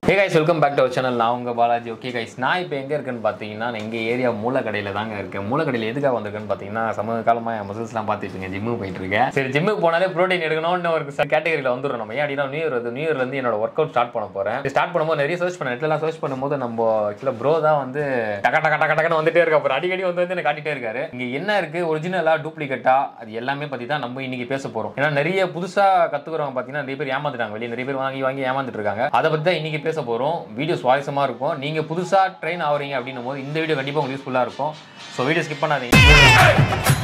Hey guys welcome back to our channel நான் உங்க Balaji okay guys நான் இப்போ எங்கே இருக்கேன்னு பார்த்தீங்கன்னா நான் எங்கள் ஏரியா மூலக்கடையில் தாங்க இருக்கேன் மூலக்கடையில் எதுக்காக வந்திருக்கேன்னு பார்த்தீங்கன்னா சமீப காலமாக என் மசில்ஸ்லாம் பார்த்துட்டு இருக்கேன் ஜிம்முக்கு போயிட்டு இருக்கேன் சரி ஜிம்முக்கு போனாலே ப்ரோட்டீன் எடுக்கணும்னு ஒரு கேட்டகரியில் வந்துடும் நம்ம ஏன் அப்படின்னா நியூ இயர் வந்து நியூ இயர்லேருந்து என்னோட ஒர்க் அவுட் ஸ்டார்ட் பண்ண போகிறேன் ஸ்டார்ட் பண்ணும்போது நிறைய சர்ச் பண்ண நெட்லாம் சர்ச் பண்ணும்போது நம்ம ஆக்சுவலாக ப்ரோ தான் வந்து டக டக டக டக்குன்னு வந்துட்டே இருக்க அப்புறம் அடிக்கடி வந்து வந்து எனக்கு காட்டிட்டே இருக்காரு இங்கே என்ன இருக்கு ஒரிஜினலா டூப்ளிகேட்டா அது எல்லாமே பற்றி தான் நம்ம இன்னைக்கு பேச போகிறோம் ஏன்னா நிறைய புதுசாக கற்றுக்கிறவங்க பார்த்தீங்கன்னா நிறைய பேர் ஏமாந்துட்டாங்க வெளியே நிறைய பேர் வாங்கி வாங்கி ஏமாந்துட்டு இருக்காங்க அதை பற்றி தான் இன்னைக்கு பேச போகிறோம் வீடியோ சுவாரஸ்யமாக இருக்கும் நீங்கள் புதுசாக ட்ரெயின் ஆகுறீங்க அப்படின்னும் போது இந்த வீடியோ கண்டிப்பாக உங்களுக்கு யூஸ்ஃபுல்லாக இருக்கும் ஸோ வீடியோ ஸ்கிப் பண்ணாதீங்க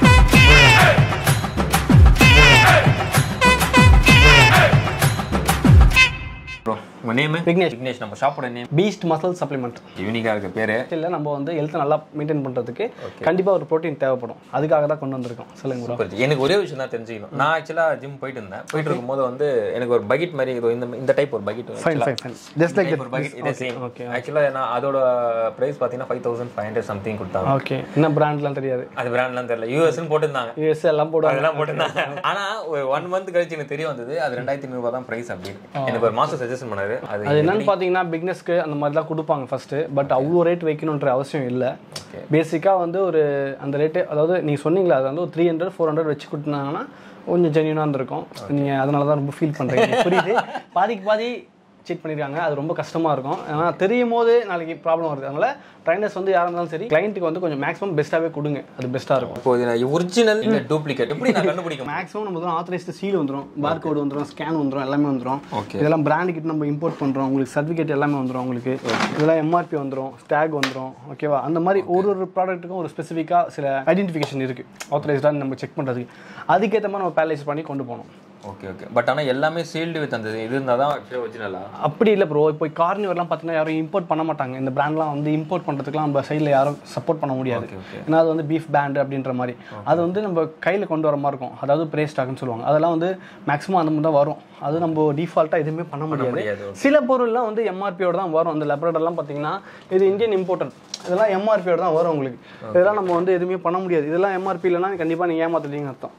ப்ரோ உங்கள் நேம் விக்னேஷ். விக்னேஷ் நம்ம ஷாப்போட நேம் பீஸ்ட் மசில் சப்ளிமெண்ட் யூனிக்காக இருக்க பேர் இல்லை நம்ம வந்து ஹெல்த்தை நல்லா மெயின்டைன் பண்ணுறதுக்கு கண்டிப்பாக ஒரு ப்ரோட்டீன் தேவைப்படும் அதுக்காக தான் கொண்டு வந்திருக்கோம் சொல்லுங்க ப்ரோ சூப்பர் ஜி. எனக்கு ஒரே விஷயம் தான் தெரிஞ்சுக்கணும் நான் ஆக்சுவலாக ஜிம் போயிட்டு இருந்தேன் போயிட்டு இருக்கும்போது வந்து எனக்கு ஒரு பக்கெட் மாதிரி இதோ இந்த இந்த டைப் ஒரு bucket fine fine fine just like ஒரு பக்கெட் இதே சேம் ஓகே ஆக்சுவலாக நான் அதோட ப்ரைஸ் பார்த்தீங்கன்னா five thousand five hundred something கொடுத்தாங்க ஓகே என்ன பிராண்ட்லாம் தெரியாது அது பிராண்ட்லாம் தெரியல யூஎஸ்ன்னு போட்டிருந்தாங்க யூஎஸ் எல்லாம் போடுவாங்க அதெல்லாம் போட்டிருந்தாங்க ஆனா ஒரு ஒன் மந்த் கழிச்சு எனக்கு தெரிய வந்தது அது ரெண்டாயிரத்தி ஐநூறுபா தான் ப்ரைஸ் அப்படின்னு எனக்கு ஒரு மாசம் சஜஷன் பண்ணாரு அது அது என்னன்னு பார்த்தீங்கன்னா பிக்னஸ்க்கு அந்த மாதிரி தான் கொடுப்பாங்க ஃபர்ஸ்ட் பட் அவ்வளோ ரேட் வைக்கணுன்ற அவசியம் இல்லை பேசிக்காக வந்து ஒரு அந்த ரேட்டு அதாவது நீங்கள் சொன்னீங்களா அது வந்து ஒரு த்ரீ ஹண்ட்ரட் ஃபோர் ஹண்ட்ரட் வச்சு கொடுத்தாங்கன்னா கொஞ்சம் ஜென்யூனாக இருந்திருக்கும் நீங்கள் அதனால தான் ரொம்ப ஃபீல் பண்ணுறீங்க புரியுது பாதிக்கு பாதி சீட் பண்ணியிருக்காங்க அது ரொம்ப கஷ்டமாக இருக்கும் ஏன்னா தெரியும் போது நாளைக்கு ப்ராப்ளம் வருது அதனால ட்ரைனர்ஸ் வந்து யாராக இருந்தாலும் சரி கிளைண்ட்டுக்கு வந்து கொஞ்சம் மேக்ஸிமம் பெஸ்ட்டாகவே கொடுங்க அது பெஸ்ட்டாக இருக்கும் இப்போ இது ஒரிஜினல் இல்ல டூப்ளிகேட் எப்படி நான் கண்டுபிடிக்கும் மேக்ஸிமம் நம்ம வந்து ஆத்தரைஸ்டு சீல் வந்துடும் பார் கோடு வந்துடும் ஸ்கேன் வந்துடும் எல்லாமே வந்துடும் Okay. இதெல்லாம் பிராண்ட் கிட்ட நம்ம இம்போர்ட் பண்ணுறோம் உங்களுக்கு சர்டிஃபிகேட் எல்லாமே வந்துடும் உங்களுக்கு இதெல்லாம் எம்ஆர்பி வந்துடும் ஸ்டாக் வந்துடும் ஓகேவா அந்த மாதிரி ஒரு ஒரு ப்ராடக்ட்டுக்கும் ஒரு ஸ்பெசிஃபிக்காக சில ஐடென்டிஃபிகேஷன் இருக்குது ஆத்தரைஸ்டாக நம்ம செக் பண்ணுறதுக்கு அதுக்கேற்ற மாதிரி நம்ம பேலேஸ் பண்ணி கொண்டு போகணும் ஓகே ஓகே பட் ஆனா எல்லாமே சீல்டு வித் அந்த இது இருந்தால் தான் ஆக்சுவலாக ஒரிஜினலா அப்படி இல்லை ப்ரோ இப்போ கார்னிவர்லாம் பார்த்தீங்கன்னா யாரும் இம்போர்ட் பண்ண மாட்டாங்க இந்த பிராண்ட்லாம் வந்து இம்போர்ட் பண்ணுறதுக்குலாம் நம்ம சைடில் யாரும் சப்போர்ட் பண்ண முடியாது Okay, okay. ஏன்னா அது வந்து பீஃப் பேண்ட் அப்படின்ற மாதிரி அது வந்து நம்ம கையில் கொண்டு வர மாதிரி இருக்கும் அதாவது ப்ரே ஸ்டாக்னு சொல்லுவாங்க அதெல்லாம் வந்து மேக்ஸிமம் அந்த மாதிரி தான் வரும் அது நம்ம டிஃபால்ட்டாக எதுவுமே பண்ண முடியாது முடியாது, சில பொருள்லாம் வந்து எம்ஆர்பியோட தான் வரும் அந்த லெபரேட்டர்லாம் பார்த்தீங்கன்னா இது இந்தியன் இம்போர்ட்டட் இதெல்லாம் எம்ஆர்பியோட தான் வரும் உங்களுக்கு இதெல்லாம் நம்ம வந்து எதுவுமே பண்ண முடியாது இதெல்லாம் எம்ஆர்பி இல்லைன்னா கண்டிப்பாக நீங்கள் ஏமாத்துட்டீங்கன்னு அர்த்தம்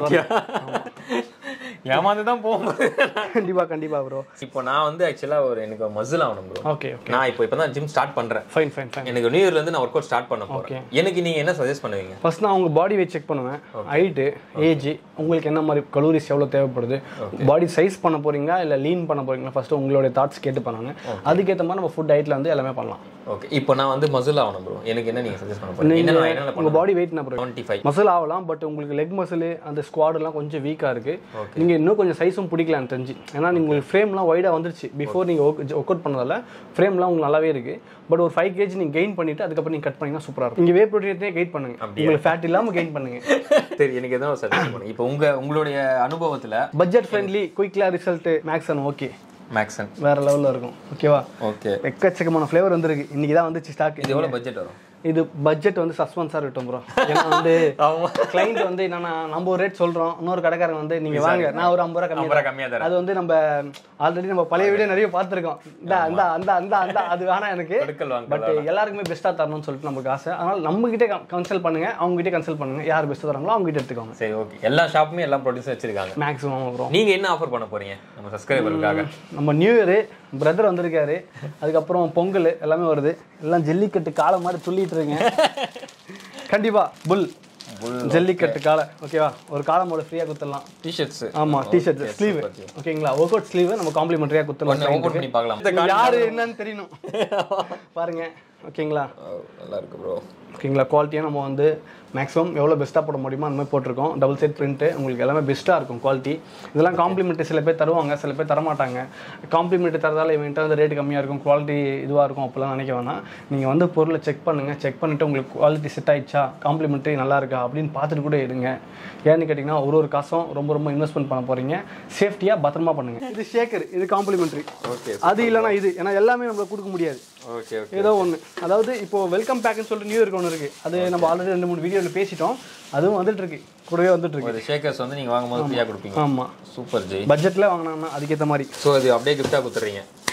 ஏமாந்து தான் போகும்போது கண்டிப்பாக கண்டிப்பாக ப்ரோ இப்போ நான் வந்து ஆக்சுவலாக ஒரு எனக்கு மசில் ஆகணும் ப்ரோ ஓகே ஓகே நான் இப்போ இப்போ தான் ஜிம் ஸ்டார்ட் பண்றேன் ஃபைன் ஃபைன் ஃபைன் எனக்கு நியூ இயர்ல இருந்து நான் ஒர்க் அவுட் ஸ்டார்ட் பண்ண போறேன் எனக்கு நீங்க என்ன சஜஸ்ட் பண்ணுவீங்க ஃபர்ஸ்ட் நான் உங்க பாடி வெயிட் செக் பண்ணுவேன் ஹைட்டு ஏஜ் உங்களுக்கு என்ன மாதிரி கலோரிஸ் எவ்வளோ தேவைப்படுது பாடி சைஸ் பண்ண போறீங்களா இல்லை லீன் பண்ண போறீங்களா ஃபர்ஸ்ட் உங்களுடைய தாட்ஸ் கேட்டு பண்ணாங்க அதுக்கேற்ற மாதிரி நம்ம ஃபுட் டயட்ல வந்து எல்லாமே பண்ணலாம் ஓகே இப்போ நான் வந்து மசில் ஆகணும் ப்ரோ எனக்கு என்ன நீங்க சஜஸ்ட் பண்ண போறீங்க என்ன நான் என்ன உங்க பாடி வெயிட் என்ன டுவெண்ட்டி ஃபைவ் மசில் ஆகலாம் பட் உங்களுக்கு லெக் மசில் அந்த ஸ்குவாட் எல்லாம் கொஞ்சம் வீக்கா இருக்கு நீங்க இன்னும் கொஞ்சம் சைஸும் பிடிக்கல எனக்கு தெரிஞ்சு ஏன்னா நீங்க உங்களுக்கு ஃப்ரேம்லாம் வைடா வந்துருச்சு பிஃபோர் நீங்க ஒர்க் அவுட் பண்ணதால ஃப்ரேம்லாம் உங்களுக்கு நல்லாவே இருக்கு பட் ஒரு ஃபைவ் கேஜி நீங்க கெயின் பண்ணிட்டு அதுக்கப்புறம் நீங்க கட் பண்ணீங்கன்னா சூப்பரா இருக்கும் நீங்க வே ப்ரோட்டீனே கெயின் பண்ணுங்க உங்களுக்கு ஃபேட் இல்லாம கெயின் பண்ணுங்க சரி எனக்கு எதாவது சஜஸ்ட் பண்ணுங்க இப்போ உங்க உங்களுடைய அனுபவத்துல பட்ஜெட் ஃப்ரெண்ட்லி குயிக்லா ரிசல்ட் மேக்ஸ் அண்ட் ஓகே மேக்ஸன் வேற லெவல்ல இருக்கும் ஓகேவா ஓகே எக்கச்சக்கமான ஃப்ளேவர் வந்திருக்கு இன்னைக்கு தான் வந்துச்சு ஸ்டாக் இது எவ்வளவு பட்ஜெட் வரும் இது பட்ஜெட் வந்து சஸ்பென்ஸாக இருக்கட்டும் ப்ரோ ஏன்னா வந்து ஆமா கிளைண்ட் வந்து என்னன்னா நம்ம ஒரு ரேட் சொல்றோம் இன்னொரு கடைக்காரங்க வந்து நீங்க வாங்க நான் ஒரு ஐம்பது ரூபா ஐம்பது கம்மி ரூபா கம்மியா தரேன் அது வந்து நம்ம ஆல்ரெடி நம்ம பழைய வீடியோ நிறைய பார்த்துருக்கோம் இந்த அந்த அந்த அந்த அந்த அது வேணாம் எனக்கு கொடுக்கல் வாங்க பட் எல்லாருக்குமே பெஸ்ட்டாக தரணும்னு சொல்லிட்டு நமக்கு ஆசை அதனால நம்ம கிட்டே கன்சல்ட் பண்ணுங்க அவங்க கிட்டே கன்சல்ட் பண்ணுங்க யார் பெஸ்ட்டாக தராங்களோ அவங்க கிட்ட எடுத்துக்கோங்க சரி ஓகே எல்லா ஷாப்புமே எல்லா ப்ராடக்ட்ஸும் வச்சிருக்காங்க மேக்ஸிமம் ப்ரோ நீங்க என்ன ஆஃபர் பண்ண போறீங்க நம்ம சப்ஸ்கிரைபருக்காக நம்ம நியூ இயரு பிரதர் வந்திருக்காரு அதுக்கப்புறம் பொங்கல் எல்லாமே வருது எல்லாம் ஜல்லிக்கட்டு காலை மாதிரி துள்ளிட்டு இருங்க கண்டிப்பா புல் ஜல்லிக்கட்டு காலை ஓகேவா ஒரு காலமோட ஃப்ரீயா குத்துடலாம் டிஷர்ட்ஸ் ஆமா டிஷர்ட் ஸ்லீவ் ஓகேங்களா ஒர்க் அவுட் ஸ்லீவ் நம்ம காம்ப்ளிமெண்டரியா குத்துடலாம் ஓபன் பண்ணி பார்க்கலாம் இவங்க யாரு என்னன்னு தெரியணும் பாருங்க ஓகேங்களா நல்லா இருக்கு ப்ரோ ஓகேங்களா குவாலிட்டியாக நம்ம வந்து மேக்ஸிமம் எவ்வளோ பெஸ்ட்டாக போட முடியுமோ அந்த மாதிரி போட்டிருக்கோம் டபுள் சைட் பிரிண்ட்டு உங்களுக்கு எல்லாமே பெஸ்ட்டாக இருக்கும் குவாலிட்டி இதெல்லாம் காம்ப்ளிமெண்ட்டு சில பேர் தருவாங்க சில பேர் தரமாட்டாங்க காம்ப்ளிமெண்ட் தரதால இவன்ட்டு வந்து ரேட் கம்மியாக இருக்கும் குவாலிட்டி இதுவாக இருக்கும் அப்படிலாம் நினைக்க வேணாம் நீங்கள் வந்து பொருளை செக் பண்ணுங்கள் செக் பண்ணிவிட்டு உங்களுக்கு குவாலிட்டி செட் ஆயிடுச்சா காம்ப்ளிமெண்ட்ரி நல்லா இருக்கா அப்படின்னு பார்த்துட்டு கூட இருங்க ஏன்னு கேட்டிங்கன்னா ஒரு ஒரு காசும் ரொம்ப ரொம்ப இன்வெஸ்ட்மெண்ட் பண்ண போகிறீங்க சேஃப்டியாக பத்திரமா பண்ணுங்கள் இது ஷேக்கர் இது காம்ப்ளிமெண்ட்ரி ஓகே அது இல்லைனா இது ஏன்னா எல்லாமே நம்மளுக்கு கொடுக்க முடியாது ஓகே ஓகே ஏதோ ஒன்று அதாவது இப்போ வெல்கம் பேக்னு சொல்லிட்டு நியூ இயர்க்கு ஒன்று இருக்கு அது நம்ம ஆல்ரெடி ரெண்டு மூணு வீடியோவில் பேசிட்டோம் அதுவும் வந்துட்டு இருக்கு கூடவே வந்துட்டு இருக்கு ஒரு ஷேக்கர்ஸ் வந்து நீங்க வாங்கும்போது ஃப்ரீயா கொடுப்பீங்க ஆமாம் சூப்பர் ஜெய் பட்ஜெட்டில் வாங்கினாங்கன்னா அதுக்கேற்ற மாதிரி ஸோ அது அப்படியே கிஃப்டா கொடுத்துறீங்க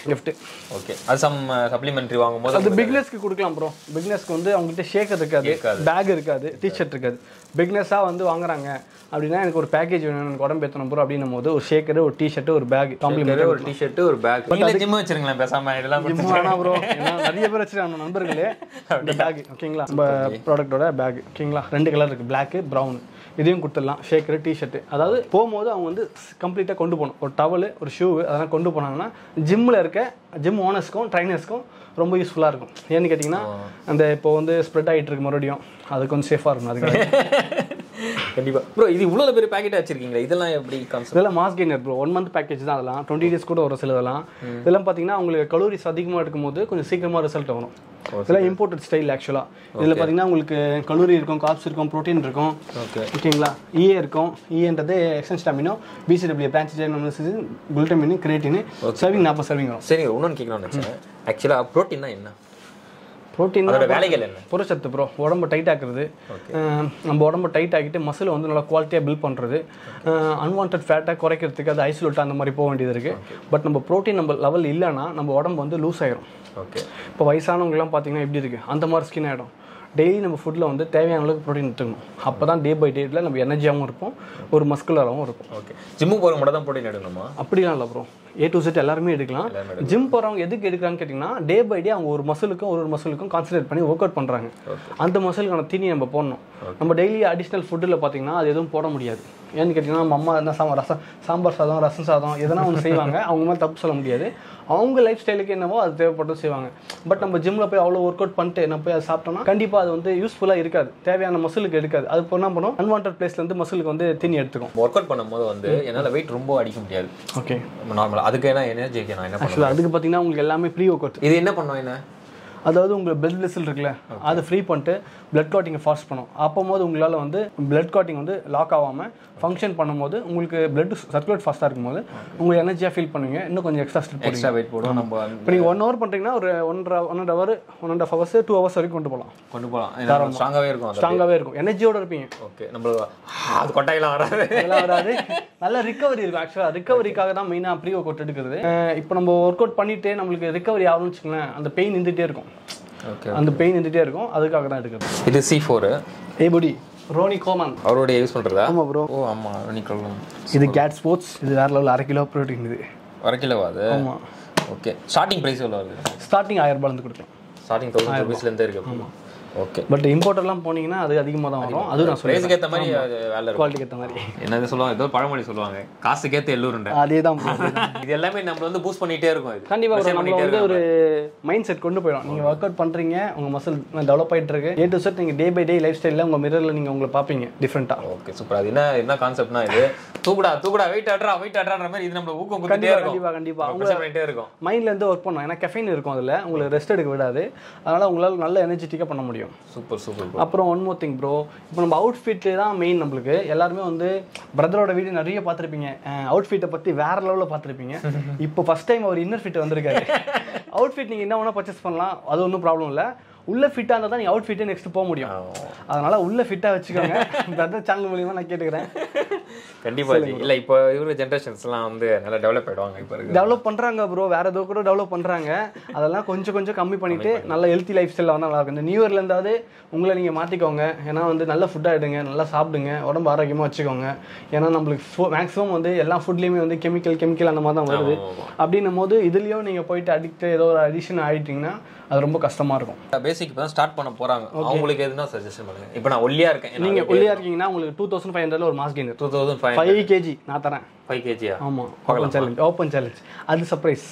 கிஃப்ட் ஓகே அது சம் சப்ளிமெண்ட்ரி வாங்கும்போது அது பிக்னஸ்க்கு கொடுக்கலாம் ப்ரோ பிக்னஸ்க்கு வந்து அவங்ககிட்ட ஷேக்கர் இருக்காது பேக் இருக்காது டிஷர்ட் இருக்காது பிக்னஸாக வந்து வாங்குறாங்க அப்படின்னா எனக்கு ஒரு பேக்கேஜ் வேணும் எனக்கு உடம்பு ஏற்றணும் ப்ரோ அப்படின்னும் போது ஒரு ஷேக்கர் ஒரு டிஷர்ட் ஒரு பேக் காம்ப்ளிமெண்ட் ஒரு டிஷர்ட் ஒரு பேக் நீங்களே ஜிம் வச்சிருங்களேன் பேசாம இதெல்லாம் ஜிம் வேணா ப்ரோ ஏன்னா நிறைய பேர் வச்சிருக்காங்க நம்ம நண்பர்களே இந்த பேக் ஓகேங்களா நம்ம ப்ராடக்ட்டோட பேக் ஓகேங்களா ரெண்டு கலர் இருக்கு Black ப்ரௌன் இதையும் கொடுத்துடலாம் ஷேக்கர் டிஷர்ட் அதாவது போகும்போது அவங்க வந்து கம்ப்ளீட்டாக கொண்டு போகணும் ஒரு டவல் ஒரு ஷூ அதெல்லாம் கொண்டு போனாங்கன்னா ஜிம்மில் இருக்க ஜிம் ஓனர்ஸ்க்கும் ட்ரைனர்ஸ்க்கும் ரொம்ப யூஸ்ஃபுல்லாக இருக்கும் ஏன்னு கேட்டிங்கன்னா அந்த இப்போ வந்து ஸ்ப்ரெட் ஆகிட்டு இருக்கு மறுபடியும் அது கொஞ்சம் சேஃபாக இருக்கும் அதுக்கு கண்டிப்பா ப்ரோ இது இவ்வளவு பெரிய பாக்கெட் வச்சிருக்கீங்களா இதெல்லாம் எப்படி கான்செப்ட் இதெல்லாம் mass gainer bro one month package தான் அதெல்லாம் டுவெண்ட்டி டேஸ் கூட வரும் சிலதெல்லாம் இதெல்லாம் பார்த்தீங்கன்னா உங்களுக்கு கலோரிஸ் அதிகமாக எடுக்கும்போது கொஞ்சம் சீக்கிரமாக ரிசல்ட் வரும் இதெல்லாம் இம்போர்ட்டட் ஸ்டைல் ஆக்சுவலாக இதில் பார்த்தீங்கன்னா உங்களுக்கு கலோரி இருக்கும் காப்ஸ் இருக்கும் ப்ரோட்டீன் இருக்கும் ஓகே ஓகேங்களா இஏ இருக்கும் இஏன்றது எக்ஸன்ஸ்டாமினோ பிசிடபிள்யூ பிரான்ச் குல்டமின் கிரேட்டின் சர்விங் நாற்பது சர்விங் வரும் சரி இன்னொன்று கேட்கலாம்னு நினச்சேன் ஆக்சுவலாக ப்ரோட்டீன்னா என்ன ப்ரோட்டீன் அதோட வேலைகள் என்ன புரசத்து ப்ரோ உடம்பு டைட் ஆக்குறது அஹ் நம்ம உடம்பு டைட் ஆக்கிட்டு மசில் வந்து நல்லா குவாலிட்டியாக பில்ட் பண்ணுறது அன்வான்ட் ஃபேட்டை குறைக்கிறதுக்கு அது ஐசோலேட் அந்த மாதிரி போக வேண்டியது இருக்குது பட் நம்ம ப்ரோட்டீன் நம்ம லெவல் இல்லைன்னா நம்ம உடம்பு வந்து லூஸ் ஆயிரும் ஓகே இப்போ வயசானவங்கலாம் பார்த்தீங்கன்னா எப்படி இருக்குது அந்த மாதிரி ஸ்கின் ஆகிடும் டெய்லி நம்ம ஃபுட்டில் வந்து தேவையான அளவுக்கு ப்ரோட்டீன் எடுத்துக்கணும் அப்போ தான் டே பை டேட்டில் நம்ம எனர்ஜியாகவும் இருப்போம் ஒரு மஸ்குலராகவும் இருக்கும் ஓகே ஜிம்முக்கு போகிற மட்டும் தான் ப்ரோட்டீன் எடுக்கணுமா அப்படிலாம் இல்லை ப்ரோ ஏ டு செட் எல்லாருமே எடுக்கலாம் ஜிம் போகிறவங்க எதுக்கு எடுக்கிறாங்கன்னு கேட்டிங்கன்னா டே பை டே அவங்க ஒரு மசிலுக்கும் ஒரு ஒரு மசிலுக்கும் கான்சன்ட்ரேட் பண்ணி ஒர்க் அவுட் பண்ணுறாங்க அந்த மசிலுக்கான தீனி நம்ம போடணும் நம்ம டெய்லி அடிஷ்னல் ஃபுட்டில் பார்த்தீங்கன்னா அது எதுவும் போட முடியாது ஏன்னு கேட்டிங்கன்னா நம்ம அம்மா என்ன சாம்பார் ரசம் சாம்பார் சாதம் ரசம் சாதம் எதனா ஒன்று செய்வாங்க அவங்க மேலே தப்பு சொல்ல முடியாது அவங்க லைஃப் ஸ்டைலுக்கு என்னவோ அது தேவைப்பட்டு செய்வாங்க பட் நம்ம ஜிம்மில் போய் அவ்வளோ ஒர்க் அவுட் பண்ணிட்டு நம்ம போய் அதை சாப்பிட்டோம்னா கண்டிப்பாக அது வந்து யூஸ்ஃபுல்லாக இருக்காது தேவையான மசிலுக்கு எடுக்காது அது இப்போ என்ன பண்ணும் அன்வான்ட் பிளேஸ்லேருந்து மசிலுக்கு வந்து தீனி எடுத்துக்கும் ஒர்க் அவுட் பண்ணும்போது வந்து என்னால் வெயிட் ரொம்ப அடிக்க முடியாது ஓகே நார்மலாக அதுக்கு என்ன எனர்ஜிக்கு நான் என்ன பண்ணுவேன் ஆக்சுவலாக அதுக்கு பார்த்தீங்கன்னா உங்களுக்கு எல்லாமே ப்ரீ ஒர்க் அவுட் இது என்ன பண்ணும் என்ன அதாவது உங்கள் பிளட் வெசல் இருக்குல்ல அதை ஃப்ரீ பண்ணிட்டு பிளட் கிளாட்டிங்கை ஃபாஸ்ட் பண்ணும் அப்போது உங்களால் வந்து பிளட் கிளாட்டிங் வந்து லாக் ஆகாமல் ஃபங்க்ஷன் பண்ணும்போது உங்களுக்கு பிளட் சர்க்குலேட் ஃபாஸ்ட்டாக இருக்கும்போது உங்களுக்கு எனர்ஜியாக ஃபீல் பண்ணுவீங்க இன்னும் கொஞ்சம் எக்ஸ்ட்ரா ஸ்டெப் போடுவீங்க எக்ஸ்ட்ரா வெயிட் போடும் நம்ம இப்போ நீங்கள் ஒன் ஹவர் பண்ணுறீங்கன்னா ஒரு ஒன்றரை one and hour one and hours two hours வரைக்கும் கொண்டு போகலாம் கொண்டு போகலாம் ஸ்ட்ராங்காகவே இருக்கும் அது ஸ்ட்ராங்காகவே இருக்கும் எனர்ஜியோட இருப்பீங்க ஓகே நம்ம அது கொட்டாயெல்லாம் வராது அதெல்லாம் வராது நல்ல ரிகவரி இருக்கும் ஆக்சுவலாக ரிகவரிக்காக தான் மெயினாக ப்ரீ ஒர்க் அவுட் எடுக்கிறது அஹ் இப்போ நம்ம ஒர்க் அவுட் பண்ணிட்டு நம்மளுக்கு ரிகவரி ஆகணும்னு வச்சுக்கோங்களேன் அந்த பெயின் இருந்துகிட்டே இருக்கும் ஓகே அந்த பெயின் இருந்துகிட்டே இருக்கும் அதுக்காக தான் எடுக்கிறது இது சி ஃபோரு ஏபடி ரோனி கோமன் அவருடைய யூஸ் பண்ணுறதா ஆமா ப்ரோ ஓ ஆமாம் நிக்கலும் இது கேட் ஸ்போர்ட்ஸ் இது வேற லெவல் அரை கிலோ ப்ரோட்டீன் இது வர கிலோவா அது ஆமா ஓகே ஸ்டார்டிங் ப்ரைஸ் எவ்வளோ வருது ஸ்டார்டிங் ஆயிரம் ரூபாய் இருந்து கொடுக்கலாம் ஸ்டார்டிங் தௌசண்ட் ருபீஸ்லேருந்தே இருக்கு ஓகே பட் இம்போர்ட்டர்லாம் போனீங்கன்னா அது அதிகமாக தான் வரும் அதுவும் நான் சொல்லுவேன் ப்ரைஸுக்கு ஏற்ற மாதிரி அது வேலை இருக்கும் குவாலிட்டிக்கு ஏற்ற மாதிரி என்னது சொல்லுவாங்க ஏதோ ஒரு பழமொழி சொல்லுவாங்க காசுக்கேற்ற எல்லூருண்டை அதே தான் இது எல்லாமே நம்ம வந்து பூஸ்ட் பண்ணிட்டே இருக்கும் இது கண்டிப்பா Pressure நம்ம பண்ணிட்டே வந்து இருக்கும். ஒரு மைண்ட் செட் கொண்டு போயிடும் நீங்க ஒர்க் அவுட் பண்றீங்க உங்க மசில் டெவலப் ஆயிட்டு இருக்கு ஏ டு செட் நீங்க டே பை டே லைஃப் ஸ்டைல்ல உங்க மிரர்ல நீங்க உங்களை பாப்பீங்க டிஃப்ரெண்டா ஓகே சூப்பர் அது என்ன என்ன கான்செப்ட்னா இது தூக்குடா தூக்குடா வெயிட் ஆட்றா வெயிட் ஆட்றான்ற மாதிரி இது நம்மள ஊக்கம் கொடுத்துட்டே கண்டிப்பா இருக்கும் கண்டிப்பா கண்டிப்பா அவங்க ப்ரெஷர் பண்ணிட்டே இருக்கும் மைண்ட்ல இருந்து ஒர்க் பண்ணும் ஏன்னா கெஃபைன் இருக்கும் அதுல உங்களுக்கு ரெஸ்ட் எடுக்க விடாது அதனால உங்களால நல்ல எனர்ஜெட்டிக்கா பண்ண முடியும் சூப்பர் சூப்பர் அப்புறம் ஒன் மோர் திங் ப்ரோ இப்போ நம்ம அவுட்ஃபிட் தான் மெயின் நம்மளுக்கு எல்லாருமே வந்து பிரதரோட வீடியோ நிறைய பார்த்துருப்பீங்க அவுட்ஃபிட்டை பற்றி வேற லெவலில் பார்த்துருப்பீங்க இப்போ ஃபர்ஸ்ட் டைம் அவர் இன்னர் ஃபிட் வந்திருக்காரு அவுட்ஃபிட் நீங்கள் என்ன வேணால் பர்ச்சேஸ் பண்ணலாம் அது ஒன்றும் ப்ராப்ளம் இல்லை உள்ள ஃபிட்டாக இருந்தால் தான் நீங்கள் அவுட்ஃபிட்டே நெக்ஸ்ட் போக முடியும் அதனால உள்ள ஃபிட்டாக வச்சுக்கோங்க பிரதர் சேனல் மூலியமாக நான் கேட்டுக்கிறேன் கண்டிப்பா ஜி இல்ல இப்போ இவரு ஜென்ரேஷன்ஸ்லாம் வந்து நல்லா டெவலப் ஆயிடுவாங்க இப்போ இருக்கு டெவலப் பண்ணுறாங்க ப்ரோ வேற ஏதோ கூட டெவலப் பண்ணுறாங்க அதெல்லாம் கொஞ்சம் கொஞ்சம் கம்மி பண்ணிட்டு நல்ல ஹெல்த்தி லைஃப் ஸ்டைல் வந்து நல்லா இருக்கும் இந்த நியூ இயர்ல இருந்தாவது உங்களை நீங்கள் மாற்றிக்கோங்க ஏன்னா வந்து நல்ல ஃபுட்டாக எடுங்க நல்லா சாப்பிடுங்க உடம்பு ஆரோக்கியமாக வச்சுக்கோங்க ஏன்னா நம்மளுக்கு மேக்ஸிமம் வந்து எல்லா ஃபுட்லேயுமே வந்து கெமிக்கல் கெமிக்கல் அந்த மாதிரி தான் வருது அப்படின்னும் போது இதுலேயும் நீங்கள் போயிட்டு அடிக்ட் ஏதோ ஒரு அடிஷன் ஆகிட்டிங்கன்னா அது ரொம்ப கஷ்டமாக இருக்கும் பேசிக் இப்போ தான் ஸ்டார்ட் பண்ண போறாங்க அவங்களுக்கு எதுனா சஜஷன் பண்ணுங்க இப்போ நான் ஒல்லியா இருக்கேன் நீங்கள் ஒல்லியாக இருக்கீங்கன்னா உங்களுக்கு டூ தௌசண்ட் ஃபைவ் ஹண்ட்ரட்ல ஒரு mass gain two thousand five five KG நான் தரேன் ஃபைவ் கேஜியா ஆமா ஓப்பன் சேலஞ்ச் ஓப்பன் சேலஞ்ச் அது சர்ப்ரைஸ்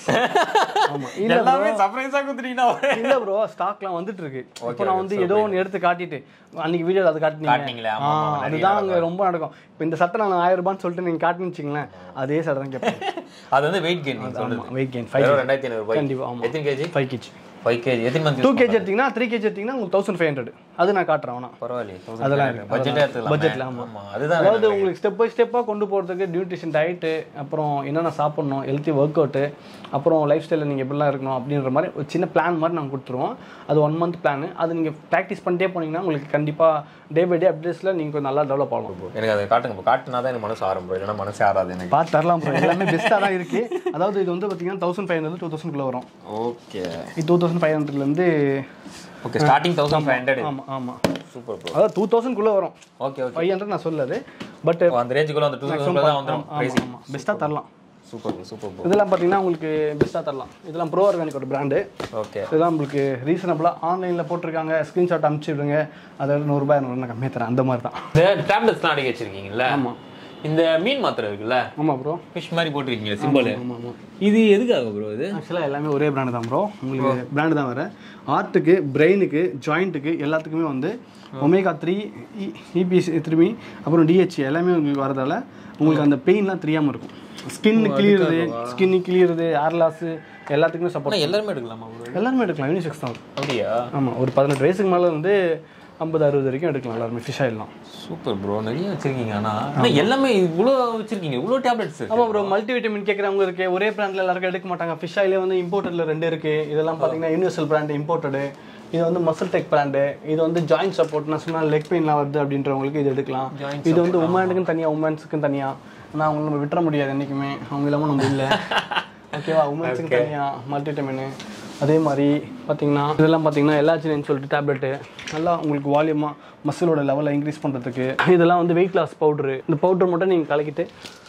ஆமா இல்ல எல்லாமே சர்ப்ரைஸா குடுத்துட்டீங்கன்னா இல்ல ப்ரோ ஸ்டாக்லாம் வந்துட்டு இருக்கு இப்போ நான் வந்து ஏதோ ஒன்று எடுத்து காட்டிட்டு அன்னைக்கு வீடியோ அதை காட்டினீங்க காட்டுனீங்களே, ஆமா, ஆ, ஆமா, நிறைய அதுதான் அங்க ரொம்ப நடக்கும் இப்போ இந்த சட்டை நான் ஆயிரம் ரூபான்னு சொல்லிட்டு நீங்க காட்டுன்னு வச்சுங்களேன் அதே சட்டை தான் கேட்பேன் அது வந்து வெயிட் கெயின் நீங்க ஆமா சொன்னது வெயிட் கெயின் ஃபைவ் வெறும் ரெண்டாயிரத்தி ஐநூறு ரூபாய் கண்டிப்பா ஆமா எத்தனை KG five KG five KG எத்தனை மந்த் டூ கேஜி எடுத்தீங்கன்னா த்ரீ கேஜி எடுத்தீங்கன்னா உங்களுக்கு தௌசண்ட் ஃபைவ் ஹண்ட்ரட் அது நான் காட்டுறேன் வேணா பரவாயில்லையே அதெல்லாம் இருக்கு. பட்ஜெட்டே எடுத்துக்கலாம் பட்ஜெட்ல ஆமா ஆமா அதுதான் அதாவது உங்களுக்கு ஸ்டெப் பை ஸ்டெப்பாக கொண்டு போகிறதுக்கு நியூட்ரிஷன் டயட்டு அப்புறம் என்னென்ன சாப்பிடணும் ஹெல்த்தி ஒர்க் அவுட்டு அப்புறம் லைஃப் ஸ்டைலில் நீங்கள் எப்படிலாம் இருக்கணும் அப்படின்ற மாதிரி ஒரு சின்ன பிளான் மாதிரி நாங்கள் கொடுத்துருவோம் அது ஒன் மந்த் பிளான் அது நீங்கள் ப்ராக்டிஸ் பண்ணிட்டே போனீங்கன்னா உங்களுக்கு கண்டிப்பாக டே பை டே அப்டேட்ஸில் நீங்கள் கொஞ்சம் நல்லா டெவலப் ஆகலாம் எனக்கு அதை காட்டுங்க இப்போ காட்டுனா தான் எனக்கு மனசு ஆரம்பம் இல்லைன்னா மனசே ஆறாது எனக்கு பார்த்து தரலாம் bro. எல்லாமே பெஸ்ட்டாக தான் இருக்குது அதாவது இது வந்து பார்த்தீங்கன்னா தௌசண்ட் ஃபைவ் ஹண்ட்ரட் டூ தௌசண்ட்குள்ளே வரும் ஓகே இது டூ தௌசண்ட் ஃபைவ் ஹண்ட்ரட்லேருந்து okay starting thousand five hundred ஆமாம் ஆமாம் சூப்பர் ப்ரோ அதாவது டூ தௌசண்ட்குள்ளே வரும் ஓகே ஓகே ஃபைவ் ஹண்ட்ரட் நான் சொல்லது பட் அந்த ரேஞ்சுக்குள்ள அந்த டூ தௌசண்ட் தான் வந்துடும் ஆமாம் ஆமாம் பெஸ்ட்டாக தரலாம் சூப்பர் ப்ரோ சூப்பர் ப்ரோ இதெல்லாம் பார்த்தீங்கன்னா உங்களுக்கு பெஸ்ட்டாக தரலாம் இதெல்லாம் ப்ரோ ஆர்கானிக் ஒரு பிராண்டு ஓகே இதெல்லாம் உங்களுக்கு ரீசனபிளாக ஆன்லைனில் போட்டிருக்காங்க ஸ்க்ரீன்ஷாட் அனுப்பிச்சி விடுங்க அதை நூறுரூபா இரநூறு கம்மியாக தரேன் அந்த மாதிரி தான் இந்த டேப்லெட்ஸ்லாம் அடக்கி வச்சிருக்கீங்கல்ல ஆமாம் இந்த மீன் மாத்திரை இருக்குல்ல ஆமாம் ப்ரோ ஃபிஷ் மாதிரி போட்டிருக்கீங்க சிம்பிள் ஆமாம் ஆமாம் இது எதுக்காக ப்ரோ இது ஆக்சுவலாக எல்லாமே ஒரே பிராண்டு தான் ப்ரோ உங்களுக்கு பிராண்டு தான் வர ஆர்ட்டுக்கு பிரெயினுக்கு ஜாயிண்ட்டுக்கு எல்லாத்துக்குமே வந்து ஒமேகா த்ரீ இபிஎஸ் திரும்பி அப்புறம் டிஹெச் எல்லாமே உங்களுக்கு வரதால உங்களுக்கு அந்த பெயின்லாம் தெரியாமல் இருக்கும் ஸ்கின் கிளியறது ஸ்கின் கிளியறது ஏர் லாஸு எல்லாத்துக்குமே சப்போர்ட் ஆனா எல்லாருமே எடுக்கலாமா ப்ரோ எல்லாருமே எடுக்கலாம் யூனிசெக்ஸ் தான் அப்படியா ஆமாம் ஒரு பதினெட்டு வயசுக்கு மேலே வந்து ஐம்பது அறுபது வரைக்கும் எடுக்கலாம் எல்லாருமே ஃபிஷ் ஆயிடலாம் சூப்பர் ப்ரோ நிறைய வச்சிருக்கீங்க ஆனா ஆனா எல்லாமே இவ்வளோ வச்சிருக்கீங்க இவ்வளோ டேப்லெட்ஸ் ஆமாம் ப்ரோ மல்டிவிட்டமின் கேட்குறவங்க இருக்கு ஒரே பிராண்டில் எல்லாருக்கும் எடுக்க மாட்டாங்க ஃபிஷ் ஆயிலே வந்து இம்போர்ட்டட்ல ரெண்டு இருக்கு இதெல்லாம் பார்த்தீங்கன்னா யூனிவர்சல் பிராண்ட் இம்போர்ட்டடு இது வந்து மசில் டெக் பிராண்டு இது வந்து ஜாயிண்ட் சப்போர்ட் நான் சொன்னால் லெக் பெயின்லாம் வருது அப்படின்றவங்களுக்கு இது எடுக்கலாம் இது வந்து உமனுக்குன்னு தனியாக உமன்ஸுக்கும் தனியாக ஆனால் அவங்க நம்ம விட்டுற முடியாது என்றைக்குமே அவங்க இல்லாமல் நம்ம இல்லை ஓகேவா உமன்ஸுக்கு தனியாக மல்டிவிட்டமின் அதே மாதிரி பார்த்தீங்கன்னா இதெல்லாம் பார்த்தீங்கன்னா எல்லாச்சினு சொல்லிட்டு டேப்லெட்டு நல்லா உங்களுக்கு வால்யூமாக மசிலோட லெவலை இன்க்ரீஸ் பண்ணுறதுக்கு இதெல்லாம் வந்து வெயிட் லாஸ் பவுட்ரு இந்த பவுடர் மட்டும் நீங்கள் கலக்கிட்டு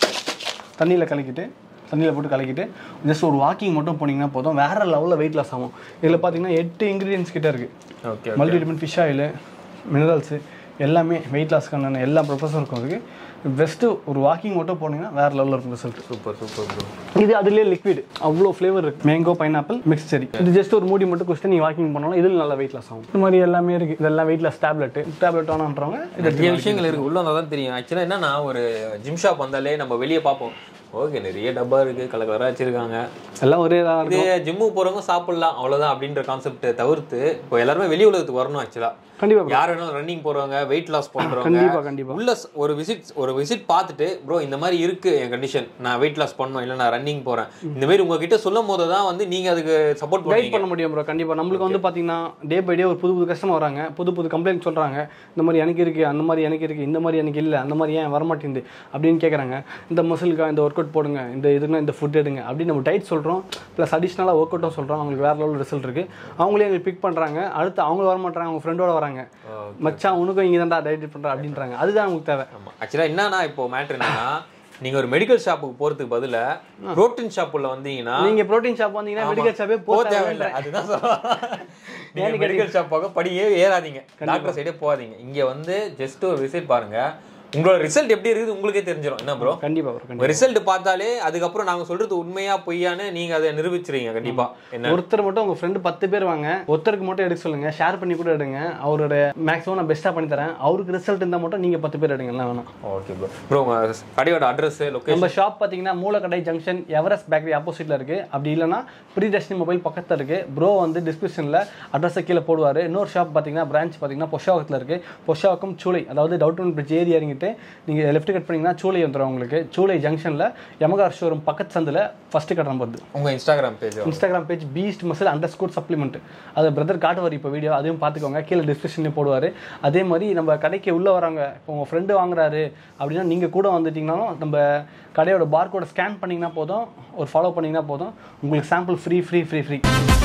தண்ணியில் கலக்கிட்டு தண்ணியில் போட்டு கலக்கிட்டு ஜஸ்ட் ஒரு வாக்கிங் மட்டும் போனீங்கன்னா போதும் வேற லெவலில் வெயிட் லாஸ் ஆகும் இதில் பார்த்தீங்கன்னா எட்டு இன்க்ரீடியன்ஸ் கிட்ட இருக்குது okay multivitamin fish oil minerals எல்லாமே வெயிட் லாஸ்க்கான எல்லா ப்ரொஃபஸரும் இருக்கும் அதுக்கு பெஸ்ட்டு ஒரு வாக்கிங் மட்டும் போனீங்கன்னா வேற லெவலில் இருக்கும் ரிசல்ட் சூப்பர் சூப்பர் ப்ரோ இது அதுலேயே லிக்விட் அவ்வளோ ஃப்ளேவர் இருக்கு மேங்கோ பைனாப்பிள் மிக்ஸ் செரி இது ஜஸ்ட் ஒரு மூடி மட்டும் குடிச்சிட்டு நீ வாக்கிங் பண்ணாலும் இதில் நல்லா வெயிட் லாஸ் ஆகும் இந்த மாதிரி எல்லாமே இருக்கு இதெல்லாம் வெயிட் லாஸ் டேப்லெட் டேப்லெட் வேணான்றவங்க இது நிறைய விஷயங்கள் இருக்கு உள்ள வந்தா தான் தெரியும் ஆக்சுவலாக என்னன்னா ஒரு ஜிம் ஷாப் வந்தாலே நம்ம வெளியே பார்ப்போம் ஓகே நிறைய டப்பா இருக்கு கலர் கலரா வச்சிருக்காங்க எல்லாம் ஒரே தான் இது ஜிம்முக்கு போறவங்க சாப்பிடலாம் அவ்வளவுதான் அப்படின்ற கான்செப்ட் தவிர்த்து இப்போ எல்லாருமே வெளி உலகத்துக்கு வரணும் ஆக்சுவலா கண்டிப்பாக யார் வேணாலும் ரன்னிங் போறவங்க வெயிட் லாஸ் பண்றவங்க கண்டிப்பாக கண்டிப்பாக உள்ள ஸ்- ஒரு விசிட் ஒரு விசிட் பார்த்துட்டு ப்ரோ இந்த மாதிரி இருக்கு என் கண்டிஷன் நான் வெயிட் லாஸ் பண்ணணும் இல்லை நான் ரன்னிங் போறேன் இந்த மாதிரி உங்ககிட்ட சொல்லும் போது தான் வந்து நீங்க அதுக்கு சப்போர்ட் கைட் பண்ணுவீங்க பண்ண முடியும் ப்ரோ கண்டிப்பாக நம்மளுக்கு வந்து பார்த்தீங்கன்னா டே பை டே ஒரு புது புது கஸ்டமர் வராங்க புது புது கம்ப்ளைண்ட் சொல்கிறாங்க இந்த மாதிரி எனக்கு இருக்குது அந்த மாதிரி எனக்கு இருக்குது இந்த மாதிரி எனக்கு இல்லை அந்த மாதிரி ஏன் வரமாட்டேங்குது அப்படின்னு கேட்குறாங்க இந்த மசிலுக்கா இந்த ஒர்க் அவுட் போடுங்க இந்த இதுனா இந்த ஃபுட் எடுங்க அப்படின்னு நம்ம டைட் சொல்கிறோம் ப்ளஸ் அடிஷ்னலாக ஒர்க் அவுட்டும் சொல்கிறோம் அவங்களுக்கு வேறு லெவல் ரிசல்ட் இருக்குது அவங்களே எங்களுக்கு பிக் பண்ணுறாங்க அடுத்து அவங்க வர மாட்டாங்க அவங்க ஃப்ரெண்டோட வராங்க மச்சான் உனக்கும் இங்கே தான்டா டைட் பண்ணுறா அப்படின்றாங்க அதுதான் அவங்களுக்கு தேவை ஆமா ஆக்சுவலா என்னன்னா இப்போ மேட்ரு என்னன்னா நீங்க ஒரு மெடிக்கல் ஷாப்புக்கு போறதுக்கு பதிலா புரோட்டீன் ஷாப் உள்ள வந்தீங்கன்னா நீங்கள் ப்ரோட்டீன் ஷாப் வந்தீங்கன்னா மெடிக்கல் ஷாப்பே போக போக தேவையில்லை அதுதான் சொல்றேன். நீங்க மெடிக்கல் ஷாப் போக படியே ஏறாதீங்க டாக்டர் சைடே போகாதீங்க இங்க வந்து ஜஸ்ட் ஒரு விசிட் பாருங்க உங்களோட ரிசல்ட் எப்படி இருக்குது உங்களுக்கே தெரிஞ்சிடும் என்ன ப்ரோ கண்டிப்பாக ப்ரோ கண்டிப்பாக ரிசல்ட் பார்த்தாலே அதுக்கப்புறம் நாங்க சொல்றது உண்மையா பொய்யான்னு நீங்க அதை நிரூபிச்சிருவீங்க கண்டிப்பா என்ன ஒருத்தர் மட்டும் உங்க ஃப்ரெண்டு பத்து பேர் வாங்க ஒருத்தருக்கு மட்டும் எடுக்க சொல்லுங்க ஷேர் பண்ணி கூட எடுங்க அவரோட மேக்ஸிமம் நான் பெஸ்ட்டாக பண்ணி தரேன் அவருக்கு ரிசல்ட் இருந்தால் மட்டும் நீங்க பத்து பேர் எடுங்க எல்லாம் வேணாம் ஓகே ப்ரோ ப்ரோ உங்க கடையோட அட்ரஸ் லொகேஷன் நம்ம ஷாப் பார்த்தீங்கன்னா மூலக்கடை ஜங்ஷன் எவரெஸ்ட் பேக்கரி ஆப்போசிட்ல இருக்கு அப்படி இல்லைன்னா ப்ரீடஸ்டினி மொபைல் பக்கத்தில் இருக்கு ப்ரோ வந்து டிஸ்கிரிப்ஷனில் அட்ரஸை கீழே போடுவார் இன்னொரு ஷாப் பார்த்தீங்கன்னா பிரான்ச் பார்த்தீங்கன்னா பொஷாவகத்தில் இருக்கு பொஷாவக்கம் சூளை அதாவது டவுட்டன் பிரிட்ஜ் ஏறி இறங்கிட்டு நீங்கள் லெஃப்ட் கட் பண்ணீங்கன்னா சூளை வந்துடும் உங்களுக்கு சூளை ஜங்ஷனில் யமகார் ஷோரூம் பக்கத்து சந்தில் ஃபர்ஸ்ட் கட் நம்பர் உங்க Instagram page Instagram page beast muscle underscore ஸ்கோர் சப்ளிமெண்ட் அது பிரதர் காட்டுவார் இப்போ வீடியோ அதையும் பார்த்துக்கோங்க கீழே டிஸ்கிரிப்ஷன்லேயும் போடுவார் அதே மாதிரி நம்ம கடைக்கு உள்ளே வராங்க இப்போ உங்கள் ஃப்ரெண்டு வாங்குறாரு அப்படின்னா நீங்கள் கூட வந்துட்டீங்கனாலும் நம்ம கடையோட பார்கோட ஸ்கேன் பண்ணிங்கன்னா போதும் ஒரு ஃபாலோ பண்ணிங்கன்னா போதும் உங்களுக்கு sample free free free free